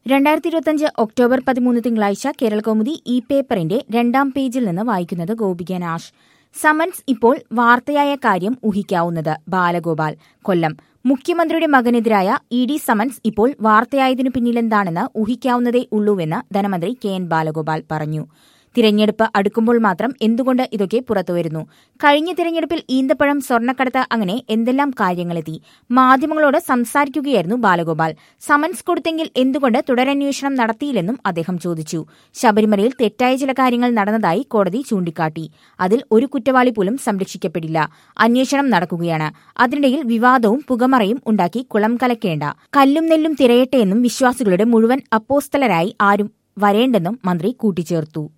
രണ്ടായിരത്തി ഇരുപത്തിയഞ്ച് ഒക്ടോബർ പതിമൂന്ന് തിങ്കളാഴ്ച കേരളകൗമുദി ഈ പേപ്പറിന്റെ രണ്ടാം പേജിൽ നിന്ന് വായിക്കുന്നത് ഗോപിക നാഷ് സമൻസ് ഇപ്പോൾ വാർത്തയായ കാര്യം ഊഹിക്കാവുന്നത് ബാലഗോപാൽ കൊല്ലം മുഖ്യമന്ത്രിയുടെ മകനെതിരായ ഇ ഡി സമൻസ് ഇപ്പോൾ വാർത്തയായതിനു പിന്നിലെന്താണെന്ന് ഊഹിക്കാവുന്നതേ ഉള്ളൂവെന്ന് ധനമന്ത്രി കെ എൻ ബാലഗോപാൽ പറഞ്ഞു തിരഞ്ഞെടുപ്പ് അടുക്കുമ്പോൾ മാത്രം എന്തുകൊണ്ട് ഇതൊക്കെ പുറത്തുവരുന്നു കഴിഞ്ഞ തിരഞ്ഞെടുപ്പിൽ ഈന്തപ്പഴം സ്വർണ്ണക്കടത്ത് അങ്ങനെ എന്തെല്ലാം കാര്യങ്ങളെത്തി മാധ്യമങ്ങളോട് സംസാരിക്കുകയായിരുന്നു ബാലഗോപാൽ സമൻസ് കൊടുത്തെങ്കിൽ എന്തുകൊണ്ട് തുടരന്വേഷണം നടത്തിയില്ലെന്നും അദ്ദേഹം ചോദിച്ചു ശബരിമലയിൽ തെറ്റായ ചില കാര്യങ്ങൾ നടന്നതായി കോടതി ചൂണ്ടിക്കാട്ടി അതിൽ ഒരു കുറ്റവാളി പോലും സംരക്ഷിക്കപ്പെടില്ല അന്വേഷണം നടക്കുകയാണ് അതിനിടയിൽ വിവാദവും പുകമറയും ഉണ്ടാക്കി കുളം കലക്കേണ്ട കല്ലും നെല്ലും തിരയട്ടെയെന്നും വിശ്വാസികളുടെ മുഴുവൻ അപ്പോസ്തലരായി ആരും വരേണ്ടെന്നും മന്ത്രി കൂട്ടിച്ചേർത്തു